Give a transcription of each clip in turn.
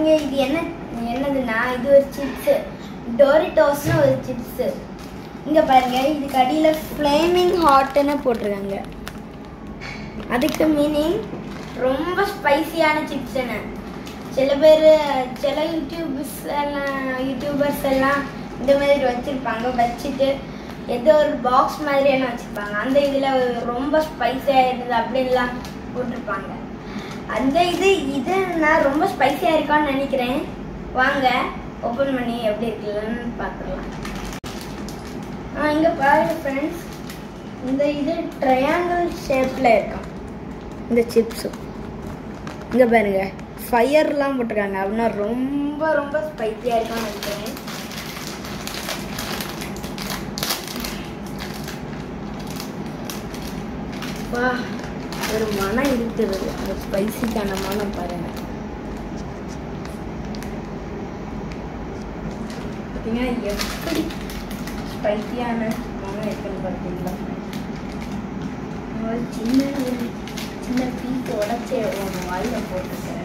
பாருங்க இது என்ன என்னதுன்னா இது ஒரு சிப்ஸ் டோரிட்டோஸ்னு ஒரு சிப்ஸ் இங்க பாருங்க இதுக்கு அடியில ஃப்ளேமிங் ஹாட்னு போட்டிருக்காங்க அதுக்கு மீனிங் ரொம்ப ஸ்பைசியான சிப்ஸ்னு சில பேர் சில யூடியூபர்ஸ் எல்லாம் யூடியூபர்ஸ் எல்லாம் இந்த மாதிரி வச்சிருப்பாங்க வச்சுட்டு ஏதோ ஒரு பாக்ஸ் மாதிரியான வச்சிருப்பாங்க அந்த இதில் ரொம்ப ஸ்பைஸியாக இருந்தது அப்படின்லாம் போட்டிருப்பாங்க அந்த இது இது நான் ரொம்ப ஸ்பைசியாக இருக்கான்னு நினைக்கிறேன் வாங்க ஓப்பன் பண்ணி எப்படி இருக்குல்லன்னு பார்த்துக்கலாம் ஆ இங்கே பாருங்க ஃப்ரெண்ட்ஸ் இந்த இது ட்ரையாங்கிள் ஷேப்பில் இருக்கும் இந்த சிப்ஸு இங்கே பாருங்க ஃபயர்லாம் போட்டிருக்காங்க அப்படின்னா ரொம்ப ரொம்ப ஸ்பைசியாக இருக்கும்னு நினைக்கிறேன் வா ஒரு மனம் இருக்கிறது அந்த ஸ்பைசிக்கான மனம் பாருங்க பார்த்தீங்கன்னா எப்படி ஸ்பைசியான மனம் இருக்குன்னு பார்த்தீங்களா ஒரு சின்ன ஒரு சின்ன பீஸ் உடச்சி ஒன்று வாயில் போட்டுக்கிறேன்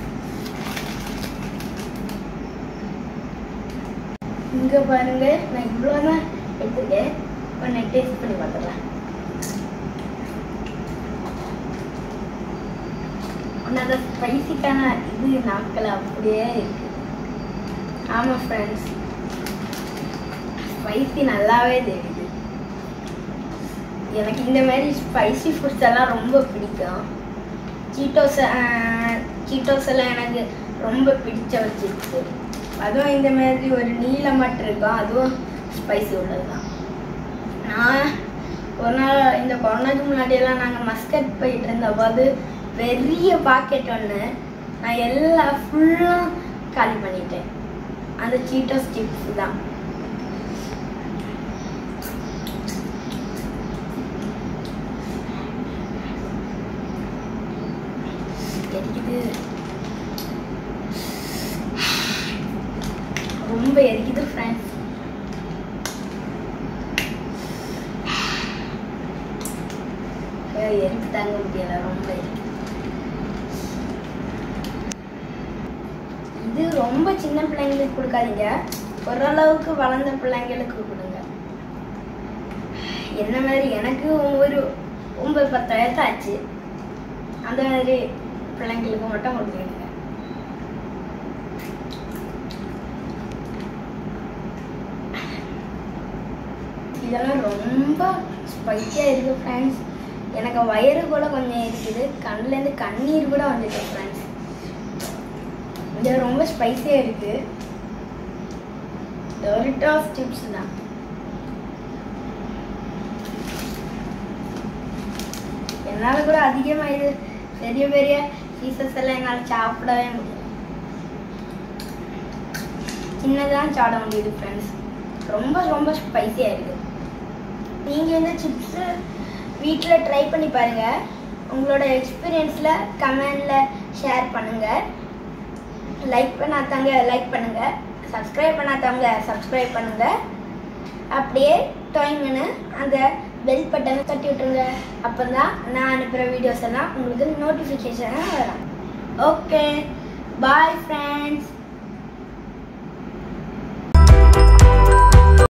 இங்கே பாருங்க நான் இவ்வளோ தான் எடுத்துருக்கேன் இப்போ நான் டேஸ்ட் பண்ணி பார்த்துக்கலாம் அந்த ஸ்பைசிக்கான இது நாட்கள் அப்படியே இருக்கு ஆமாம் ஃப்ரெண்ட்ஸ் ஸ்பைசி நல்லாவே தெரியுது எனக்கு இந்த மாதிரி ஸ்பைசி ஃபுட்ஸ் எல்லாம் ரொம்ப பிடிக்கும் சீட்டோஸ் சீட்டோஸ் எல்லாம் எனக்கு ரொம்ப பிடிச்ச வச்சிருக்கு அதுவும் இந்த மாதிரி ஒரு நீளமட்டு இருக்கும் அதுவும் ஸ்பைசி உள்ளது தான் நான் ஒரு நாள் இந்த கொரோனாக்கு முன்னாடியெல்லாம் நாங்கள் மஸ்கட் போயிட்டு இருந்தபோது பெரிய பாக்கெட் ஒன்று நான் எல்லா ஃபுல்லும் காலி பண்ணிட்டேன் அந்த சீட்டோஸ் சிப்ஸ் தான் எரிக்குது ரொம்ப எரிக்குது ஃப்ரெண்ட்ஸ் எரிக்கு தாங்க முடியல ரொம்ப எரிக்குது இது ரொம்ப சின்ன பிள்ளைங்களுக்கு கொடுக்காதீங்க ஓரளவுக்கு வளர்ந்த பிள்ளைங்களுக்கு கொடுங்க என்ன மாதிரி எனக்கு ஒரு ஒன்பது பத்து வயசு ஆச்சு அந்த மாதிரி பிள்ளைங்களுக்கு மட்டும் கொடுக்குறீங்க இதெல்லாம் ரொம்ப ஸ்பைஸியாக இருக்குது ஃப்ரெண்ட்ஸ் எனக்கு வயிறு கூட கொஞ்சம் இருக்குது கண்ணுலேருந்து கண்ணீர் கூட வந்துட்டு ஃப்ரெண்ட்ஸ் இது ரொம்ப ஸ்பைஸியாக இருக்குது டொரிட்டாஸ் சிப்ஸ் தான் என்னால் கூட அதிகமாக இது பெரிய பெரிய பீசஸ் எல்லாம் என்னால் சாப்பிடவே முடியல சின்னதான் சாப்பிட முடியுது ஃப்ரெண்ட்ஸ் ரொம்ப ரொம்ப ஸ்பைஸியாக இருக்குது நீங்கள் இந்த சிப்ஸு வீட்டில் ட்ரை பண்ணி பாருங்கள் உங்களோட எக்ஸ்பீரியன்ஸில் கமெண்டில் ஷேர் பண்ணுங்கள் லைக் பண்ணாதவங்க லைக் பண்ணுங்கள் சப்ஸ்கிரைப் பண்ணாதவங்க சப்ஸ்கிரைப் பண்ணுங்கள் அப்படியே டொயிங்னு அந்த பெல் பட்டனை தட்டி விட்டுருங்க அப்போ தான் நான் அனுப்புகிற வீடியோஸ் எல்லாம் உங்களுக்கு நோட்டிஃபிகேஷன் வரும் ஓகே பாய் ஃப்ரெண்ட்ஸ்